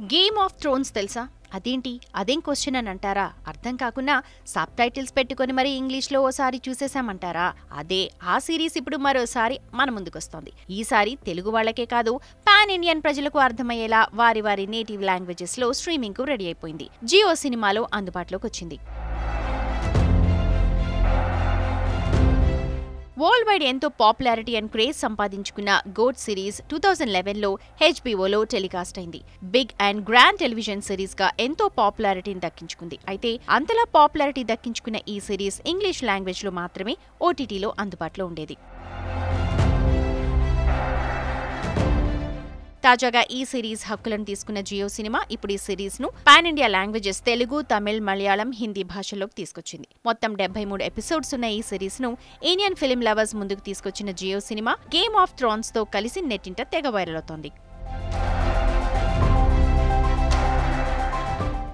game of Thrones తెలుసా అదేంటి అదేం క్వశ్చన్ అని అంటారా అర్థం కాకుండా సబ్ టైటిల్స్ పెట్టుకొని మరి ఇంగ్లీష్లో ఓసారి చూసేసామంటారా అదే ఆ సిరీస్ ఇప్పుడు మరోసారి మన ముందుకొస్తోంది ఈసారి తెలుగు వాళ్ళకే కాదు పాన్ ఇండియన్ ప్రజలకు అర్థమయ్యేలా వారి వారి నేటివ్ లాంగ్వేజెస్ లో స్ట్రీమింగ్ కు రెడీ అయిపోయింది జియో సినిమాలో అందుబాటులోకి వచ్చింది వరల్డ్ వైడ్ ఎంతో పాపులారిటీ అండ్ క్రేజ్ సంపాదించుకున్న గోడ్ సిరీస్ టూ థౌజండ్ లెవెన్లో హెచ్బీఓలో టెలికాస్ట్ అయింది big and grand television series గా ఎంతో పాపులారిటీని దక్కించుకుంది అయితే అంతలా పాపులారిటీ దక్కించుకున్న ఈ సిరీస్ ఇంగ్లీష్ లాంగ్వేజ్ లో మాత్రమే ఓటీటీలో అందుబాటులో ఉండేది తాజాగా ఈ సిరీస్ హక్కులను తీసుకున్న జియో సినిమా ఇప్పుడు ఈ సిరీస్ ను pan India languages Telugu Tamil Malayalam Hindi భాషలోకి తీసుకొచ్చింది మొత్తం డెబ్బై మూడు ఎపిసోడ్స్ ఉన్న ఈ సిరీస్ ను ఇండియన్ ఫిల్మ్ లవర్స్ ముందుకు తీసుకొచ్చిన Jio Cinema game of thrones తో కలిసి నెట్టింట తెగ వైరల్ అవుతోంది